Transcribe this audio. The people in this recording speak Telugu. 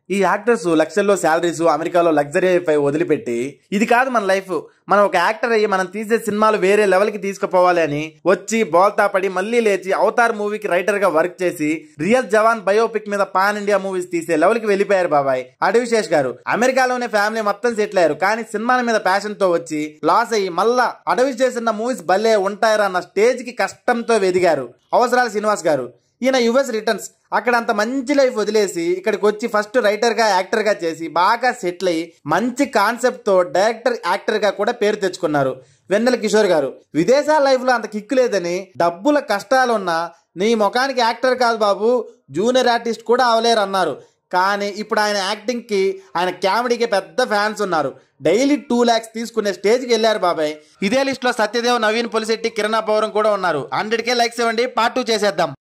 ఈ యాక్టర్స్ లక్షల్లో శాలరీస్ అమెరికాలో లగ్జరీ లైఫ్ వదిలిపెట్టి ఇది కాదు మన లైఫ్ మనం ఒక యాక్టర్ అయ్యి మనం తీసే సినిమాలు వేరే లెవెల్ కి తీసుకుపోవాలి అని వచ్చి బోల్తా పడి మళ్ళీ లేచి అవతార్ మూవీకి రైటర్ గా వర్క్ చేసి రియల్ జవాన్ బయోపిక్ మీద పాన్ ఇండియా మూవీస్ తీసే లెవెల్ కి వెళ్ళిపోయారు బాబాయ్ అడవిశేష్ గారు అమెరికాలోనే ఫ్యామిలీ మొత్తం సెటిల్ అయ్యారు కానీ సినిమాల మీద ప్యాషన్ తో వచ్చి లాస్ అయ్యి మళ్ళా అడవి చేసిన మూవీస్ భలే ఉంటాయరా అన్న స్టేజ్ కి కష్టంతో వెదిగారు అవసరాలు శ్రీనివాస్ గారు ఈయన యుఎస్ రిటర్న్స్ అక్కడ అంత మంచి లైఫ్ వదిలేసి ఇక్కడికి వచ్చి ఫస్ట్ రైటర్ గా యాక్టర్ గా చేసి బాగా సెటిల్ అయ్యి మంచి కాన్సెప్ట్ తో డైరెక్టర్ యాక్టర్ గా కూడా పేరు తెచ్చుకున్నారు వెన్నెల కిషోర్ గారు విదేశాల లైఫ్ లో అంత కిక్కు లేదని డబ్బుల కష్టాలున్నా నీ ముఖానికి యాక్టర్ కాదు బాబు జూనియర్ ఆర్టిస్ట్ కూడా అవలేరు అన్నారు కానీ ఇప్పుడు ఆయన యాక్టింగ్ కి ఆయన కామెడీకి పెద్ద ఫ్యాన్స్ ఉన్నారు డైలీ టూ ల్యాక్స్ తీసుకునే స్టేజ్కి వెళ్ళారు బాబాయ్ ఇదే లిస్ట్ లో సత్యదేవ్ నవీన్ పొలిశెట్టి కిరణా పౌరం కూడా ఉన్నారు హండ్రెడ్ కే లైక్స్ ఇవ్వండి పార్ట్ టూ చేసేద్దాం